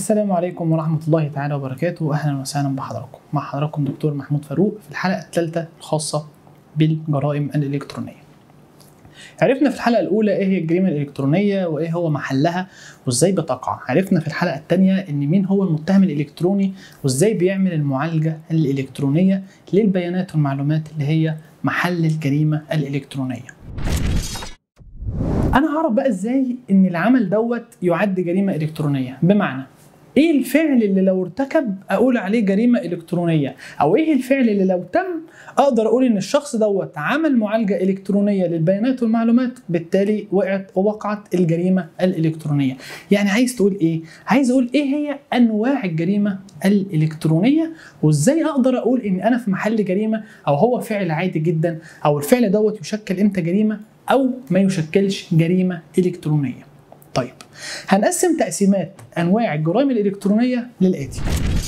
السلام عليكم ورحمة الله تعالى وبركاته أهلا وسهلا بحضراتكم مع حضراتكم دكتور محمود فاروق في الحلقة الثالثة الخاصة بالجرائم الإلكترونية عرفنا في الحلقة الأولى إيه هي الجريمة الإلكترونية وإيه هو محلها وإزاي بتقع عرفنا في الحلقة الثانية إن مين هو المتهم الإلكتروني وإزاي بيعمل المعالجة الإلكترونية للبيانات والمعلومات اللي هي محل الجريمة الإلكترونية انا هعرف بقى ازاي ان العمل دوت يعد جريمه الكترونيه بمعنى ايه الفعل اللي لو ارتكب اقول عليه جريمه الكترونيه او ايه الفعل اللي لو تم اقدر اقول ان الشخص دوت عمل معالجه الكترونيه للبيانات والمعلومات بالتالي وقعت وقعت الجريمه الالكترونيه يعني عايز تقول ايه عايز اقول ايه هي انواع الجريمه الالكترونيه وازاي اقدر اقول ان انا في محل جريمه او هو فعل عادي جدا او الفعل دوت يشكل امتى جريمه او ما يشكلش جريمه الكترونيه. طيب هنقسم تقسيمات انواع الجرائم الالكترونيه للاتي.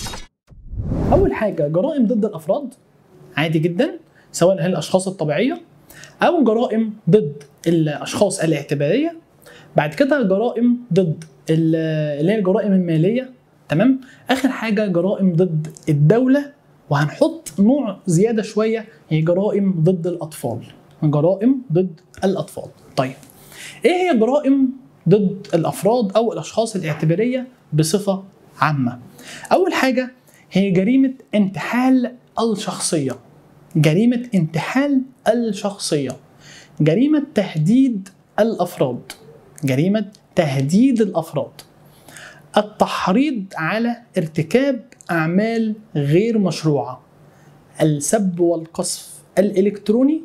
اول حاجه جرائم ضد الافراد عادي جدا سواء هي الاشخاص الطبيعيه او جرائم ضد الاشخاص الاعتباريه بعد كده جرائم ضد اللي هي الجرائم الماليه تمام اخر حاجه جرائم ضد الدوله وهنحط نوع زياده شويه هي جرائم ضد الاطفال جرائم ضد الاطفال. طيب ايه هي جرائم ضد الافراد او الاشخاص الاعتباريه بصفه عامه؟ اول حاجه هي جريمه انتحال الشخصيه. جريمه انتحال الشخصيه. جريمه تهديد الافراد. جريمه تهديد الافراد. التحريض على ارتكاب اعمال غير مشروعه. السب والقذف الالكتروني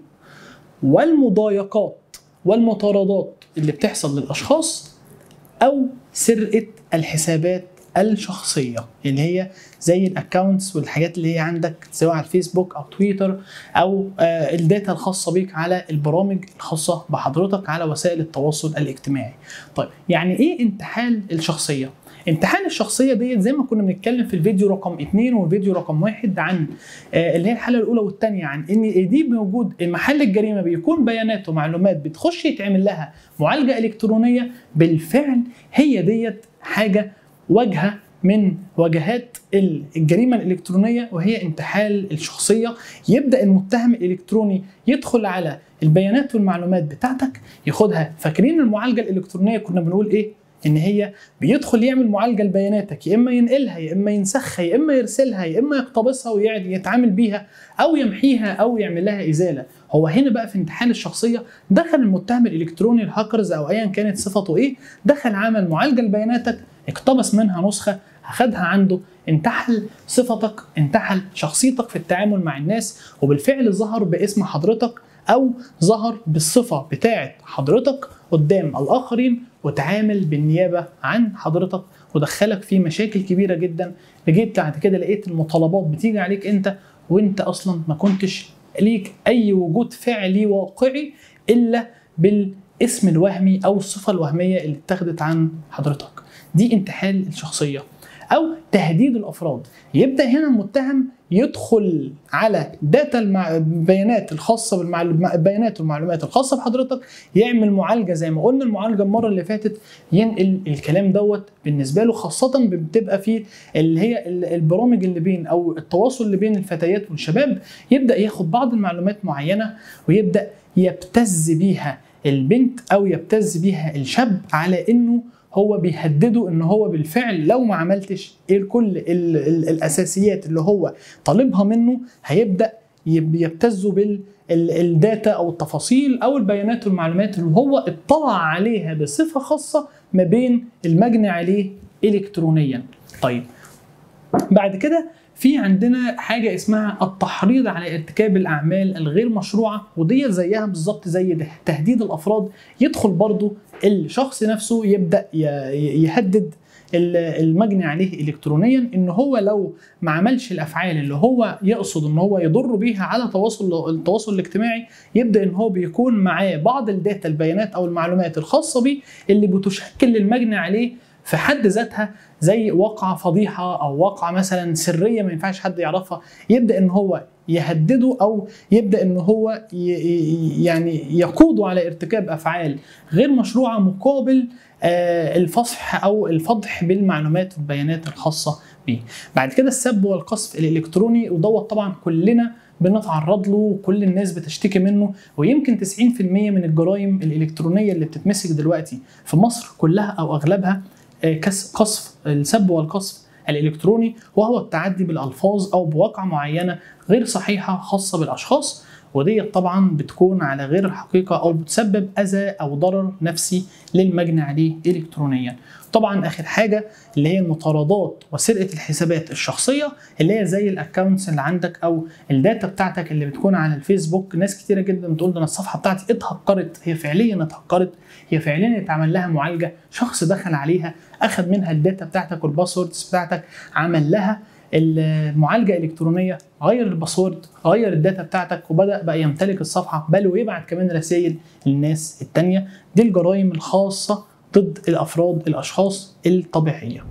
والمضايقات والمطاردات اللي بتحصل للاشخاص او سرقه الحسابات الشخصيه اللي هي زي الاكونتس والحاجات اللي هي عندك سواء على الفيسبوك او تويتر او آه الداتا الخاصه بيك على البرامج الخاصه بحضرتك على وسائل التواصل الاجتماعي. طيب يعني ايه انتحال الشخصيه؟ امتحان الشخصية ديت زي ما كنا بنتكلم في الفيديو رقم اثنين والفيديو رقم واحد عن آه اللي هي الحلقة الأولى والثانية عن إن دي موجود محل الجريمة بيكون بيانات ومعلومات بتخش يتعمل لها معالجة إلكترونية بالفعل هي ديت حاجة واجهة من واجهات الجريمة الإلكترونية وهي انتحال الشخصية يبدأ المتهم الإلكتروني يدخل على البيانات والمعلومات بتاعتك ياخدها فاكرين المعالجة الإلكترونية كنا بنقول إيه؟ ان هي بيدخل يعمل معالجه لبياناتك يا اما ينقلها يا اما ينسخها يا اما يرسلها يا اما يقتبسها ويقعد يتعامل بيها او يمحيها او يعمل لها ازاله هو هنا بقى في انتحال الشخصيه دخل المتهم الالكتروني الهاكرز او ايا كانت صفته ايه دخل عمل معالجه لبياناتك اقتبس منها نسخه اخدها عنده انتحل صفتك انتحل شخصيتك في التعامل مع الناس وبالفعل ظهر باسم حضرتك او ظهر بالصفه بتاعه حضرتك قدام الاخرين وتعامل بالنيابه عن حضرتك ودخلك في مشاكل كبيره جدا لجيت بعد كده لقيت المطالبات بتيجي عليك انت وانت اصلا ما كنتش ليك اي وجود فعلي واقعي الا بالاسم الوهمي او الصفه الوهميه اللي اتخذت عن حضرتك دي انتحال الشخصيه او تهديد الافراد يبدا هنا المتهم يدخل على داتا البيانات الخاصه بالبيانات والمعلومات الخاصه بحضرتك يعمل معالجه زي ما قلنا المعالجه المره اللي فاتت ينقل الكلام دوت بالنسبه له خاصه بتبقى في اللي هي البرامج اللي بين او التواصل اللي بين الفتيات والشباب يبدا ياخد بعض المعلومات معينه ويبدا يبتز بيها البنت او يبتز بيها الشاب على انه هو بيهدده ان هو بالفعل لو ما عملتش كل ال ال الاساسيات اللي هو طالبها منه هيبدا يبتزوا بالداتا او التفاصيل او البيانات والمعلومات اللي هو اطلع عليها بصفه خاصه ما بين المجني عليه الكترونيا. طيب بعد كده في عندنا حاجه اسمها التحريض على ارتكاب الاعمال الغير مشروعه ودي زيها بالظبط زي ده تهديد الافراد يدخل برضو الشخص نفسه يبدا يهدد المجني عليه الكترونيا ان هو لو ما عملش الافعال اللي هو يقصد ان هو يضر بيها على تواصل التواصل الاجتماعي يبدا ان هو بيكون معاه بعض الداتا البيانات او المعلومات الخاصه بيه اللي بتشكل للمجني عليه في حد ذاتها زي واقعة فضيحة أو واقعة مثلا سرية ما ينفعش حد يعرفها يبدأ إن هو يهدده او يبدا ان هو ي- ي- يعني يقوده على ارتكاب افعال غير مشروعه مقابل آه، الفصح او الفضح بالمعلومات والبيانات الخاصه به. بعد كده السب والقصف الالكتروني ودوت طبعا كلنا بنتعرض له وكل الناس بتشتكي منه ويمكن 90% من الجرائم الالكترونيه اللي بتتمسك دلوقتي في مصر كلها او اغلبها آه، كس- قصف السب والقصف الالكتروني وهو التعدي بالالفاظ او بواقعه معينه غير صحيحه خاصه بالاشخاص ودي طبعا بتكون على غير الحقيقه او بتسبب اذى او ضرر نفسي للمجني عليه الكترونيا. طبعا اخر حاجه اللي هي المطاردات وسرقه الحسابات الشخصيه اللي هي زي الاكونتس اللي عندك او الداتا بتاعتك اللي بتكون على الفيسبوك ناس كتيره جدا بتقول ده انا الصفحه بتاعتي اتهكرت هي فعليا اتهكرت هي فعليا اتعمل لها معالجه شخص دخل عليها اخذ منها الداتا بتاعتك والباسوردز بتاعتك عمل لها المعالجه الالكترونيه غير الباسورد غير الداتا بتاعتك وبدا بقى يمتلك الصفحه بل ويبعت كمان رسائل للناس التانيه دي الجرائم الخاصه ضد الافراد الاشخاص الطبيعيه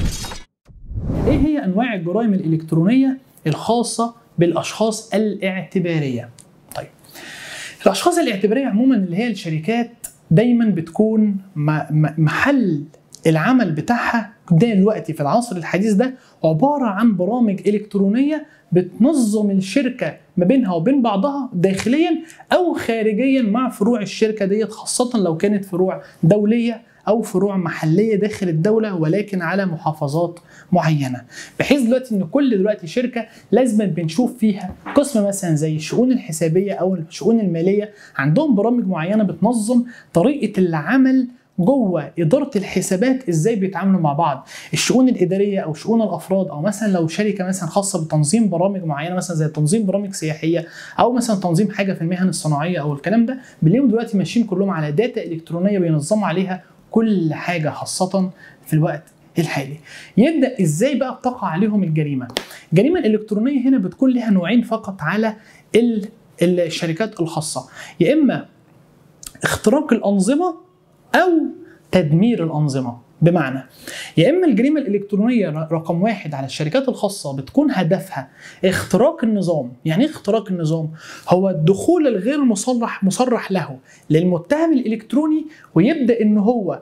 ايه هي انواع الجرائم الالكترونيه الخاصه بالاشخاص الاعتباريه طيب الاشخاص الاعتباريه عموما اللي هي الشركات دايما بتكون م- م- محل العمل بتاعها دلوقتي في العصر الحديث ده عباره عن برامج الكترونيه بتنظم الشركه ما بينها وبين بعضها داخليا او خارجيا مع فروع الشركه ديت خاصه لو كانت فروع دوليه او فروع محليه داخل الدوله ولكن على محافظات معينه بحيث دلوقتي ان كل دلوقتي شركه لازم بنشوف فيها قسم مثلا زي الشؤون الحسابيه او الشؤون الماليه عندهم برامج معينه بتنظم طريقه العمل جوه اداره الحسابات ازاي بيتعاملوا مع بعض الشؤون الاداريه او شؤون الافراد او مثلا لو شركه مثلا خاصه بتنظيم برامج معينه مثلا زي تنظيم برامج سياحيه او مثلا تنظيم حاجه في المهن الصناعيه او الكلام ده بنلاقيهم دلوقتي ماشيين كلهم على داتا الكترونيه بينظموا عليها كل حاجه خاصه في الوقت الحالي يبدا ازاي بقى بتقع عليهم الجريمه الجريمه الالكترونيه هنا بتكون لها نوعين فقط على ال- الشركات الخاصه يا اما اختراق الانظمه او تدمير الانظمه بمعنى يا اما الجريمه الالكترونيه رقم واحد على الشركات الخاصه بتكون هدفها اختراق النظام يعني ايه اختراق النظام هو الدخول الغير مصرح مصرح له للمتهم الالكتروني ويبدا ان هو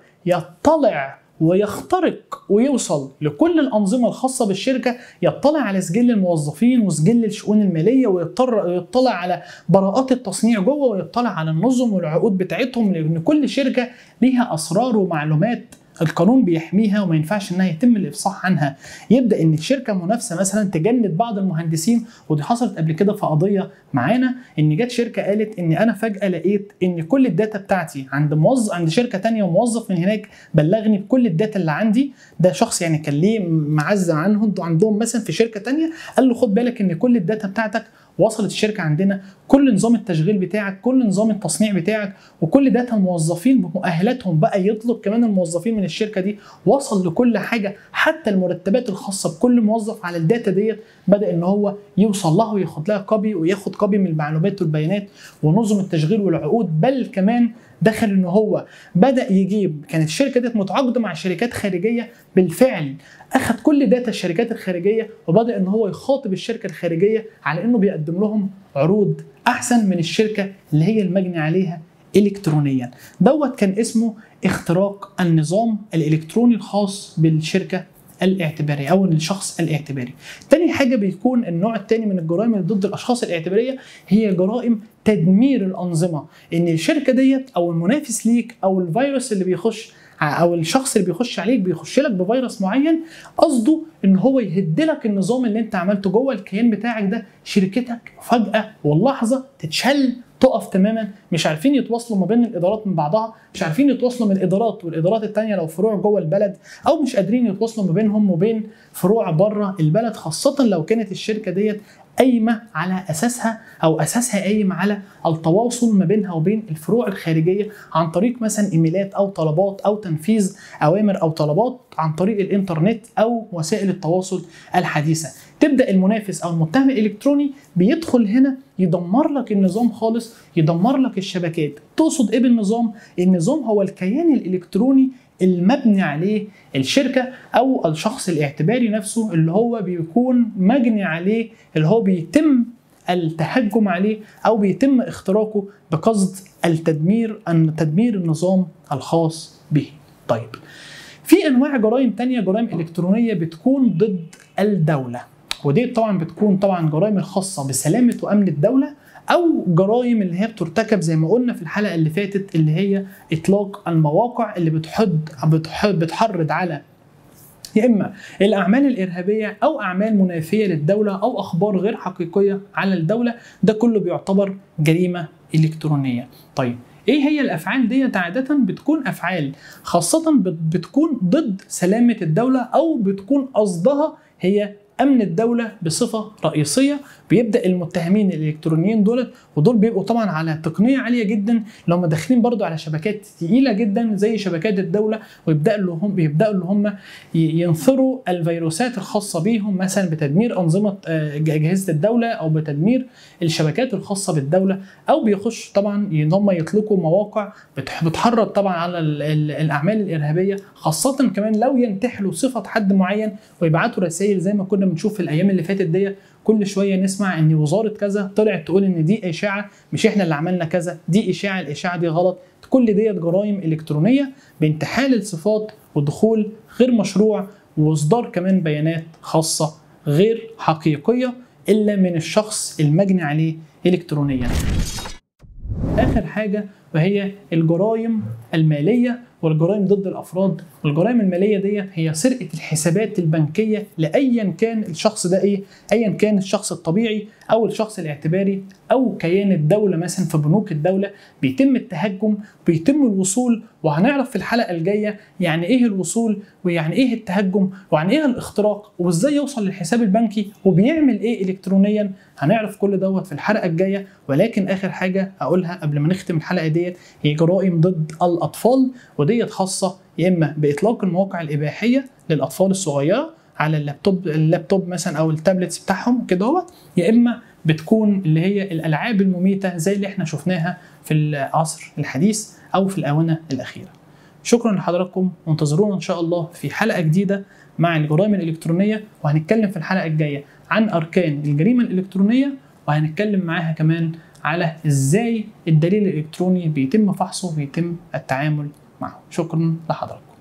يطلع ويخترق ويوصل لكل الانظمه الخاصه بالشركه يطلع على سجل الموظفين وسجل الشؤون الماليه ويضطر يطلع على براءات التصنيع جوه ويطلع على النظم والعقود بتاعتهم لان كل شركه ليها اسرار ومعلومات القانون بيحميها وما ينفعش انها يتم الافصاح عنها يبدا ان الشركه منافسه مثلا تجند بعض المهندسين ودي حصلت قبل كده في قضيه معانا ان جت شركه قالت ان انا فجاه لقيت ان كل الداتا بتاعتي عند موظف عند شركه تانية وموظف من هناك بلغني بكل الداتا اللي عندي ده شخص يعني كان ليه معزه عنهم عندهم مثلا في شركه تانية قال له خد بالك ان كل الداتا بتاعتك وصلت الشركه عندنا كل نظام التشغيل بتاعك كل نظام التصنيع بتاعك وكل داتا الموظفين بمؤهلاتهم بقى يطلب كمان الموظفين من الشركه دي وصل لكل حاجه حتى المرتبات الخاصه بكل موظف على الداتا ديت بدا ان هو يوصل لها وياخد لها كوبي وياخد كوبي من المعلومات والبيانات ونظم التشغيل والعقود بل كمان دخل ان هو بدا يجيب كانت الشركه ديت متعاقده مع شركات خارجيه بالفعل اخذ كل داتا الشركات الخارجيه وبدا ان هو يخاطب الشركه الخارجيه على انه بيقدم لهم عروض احسن من الشركه اللي هي المجني عليها الكترونيا دوت كان اسمه اختراق النظام الالكتروني الخاص بالشركه الاعتباري او الشخص الاعتباري. تاني حاجه بيكون النوع الثاني من الجرائم اللي ضد الاشخاص الاعتباريه هي جرائم تدمير الانظمه، ان الشركه ديت او المنافس ليك او الفيروس اللي بيخش او الشخص اللي بيخش عليك بيخش لك بفيروس معين قصده ان هو يهد لك النظام اللي انت عملته جوه الكيان بتاعك ده شركتك فجاه واللحظه تتشل تقف تماما مش عارفين يتواصلوا ما بين الادارات من بعضها مش عارفين يتواصلوا من الادارات والادارات التانية لو فروع جوه البلد او مش قادرين يتواصلوا ما بينهم وبين فروع بره البلد خاصه لو كانت الشركه ديت قايمه على اساسها او اساسها قايم على التواصل ما بينها وبين الفروع الخارجيه عن طريق مثلا ايميلات او طلبات او تنفيذ اوامر او طلبات عن طريق الانترنت او وسائل التواصل الحديثه تبدا المنافس او المتهم الالكتروني بيدخل هنا يدمر لك النظام خالص يدمر لك الشبكات تقصد ايه بالنظام النظام هو الكيان الالكتروني المبني عليه الشركه او الشخص الاعتباري نفسه اللي هو بيكون مجني عليه اللي هو بيتم التهجم عليه او بيتم اختراقه بقصد التدمير ان تدمير النظام الخاص به. طيب في انواع جرائم تانية جرائم الكترونيه بتكون ضد الدوله ودي طبعا بتكون طبعا جرائم الخاصه بسلامه وامن الدوله او جرائم اللي هي بترتكب زي ما قلنا في الحلقه اللي فاتت اللي هي اطلاق المواقع اللي بتحد بتحرض على يا اما الاعمال الارهابيه او اعمال منافيه للدوله او اخبار غير حقيقيه على الدوله ده كله بيعتبر جريمه الكترونيه طيب ايه هي الافعال ديت عاده بتكون افعال خاصه بتكون ضد سلامه الدوله او بتكون قصدها هي امن الدوله بصفه رئيسيه بيبدا المتهمين الالكترونيين دولت ودول بيبقوا طبعا على تقنيه عاليه جدا اللي هم داخلين برضو على شبكات تقيله جدا زي شبكات الدوله ويبداوا اللي هم بيبداوا اللي هم ينثروا الفيروسات الخاصه بيهم مثلا بتدمير انظمه اجهزه الدوله او بتدمير الشبكات الخاصه بالدوله او بيخش طبعا ان هم يطلقوا مواقع بتحرض طبعا على الاعمال الارهابيه خاصه كمان لو ينتحلوا صفه حد معين ويبعتوا رسائل زي ما كنا بنشوف في الايام اللي فاتت ديت كل شويه نسمع ان وزاره كذا طلعت تقول ان دي اشاعه مش احنا اللي عملنا كذا دي اشاعه الاشاعه دي غلط كل ديت جرائم الكترونيه بانتحال الصفات ودخول غير مشروع واصدار كمان بيانات خاصه غير حقيقيه الا من الشخص المجني عليه الكترونيا اخر حاجه وهي الجرائم الماليه والجرائم ضد الافراد والجرائم الماليه ديت هي سرقه الحسابات البنكيه لايا كان الشخص ده ايه ايا كان الشخص الطبيعي او الشخص الاعتباري او كيان الدوله مثلا في بنوك الدوله بيتم التهجم بيتم الوصول وهنعرف في الحلقه الجايه يعني ايه الوصول ويعني ايه التهجم ويعني ايه الاختراق وازاي يوصل للحساب البنكي وبيعمل ايه الكترونيا هنعرف كل دوت في الحلقه الجايه ولكن اخر حاجه اقولها قبل ما نختم الحلقه ديت هي جرائم ضد الاطفال وديت خاصه يا اما باطلاق المواقع الاباحيه للاطفال الصغيره على اللابتوب اللابتوب مثلا او التابلتس بتاعهم كده هو يا اما بتكون اللي هي الالعاب المميته زي اللي احنا شفناها في العصر الحديث او في الاونه الاخيره. شكرا لحضراتكم وانتظرونا ان شاء الله في حلقه جديده مع الجرائم الالكترونيه وهنتكلم في الحلقه الجايه عن اركان الجريمه الالكترونيه وهنتكلم معاها كمان على ازاي الدليل الالكتروني بيتم فحصه وبيتم التعامل معه. شكرا لحضراتكم.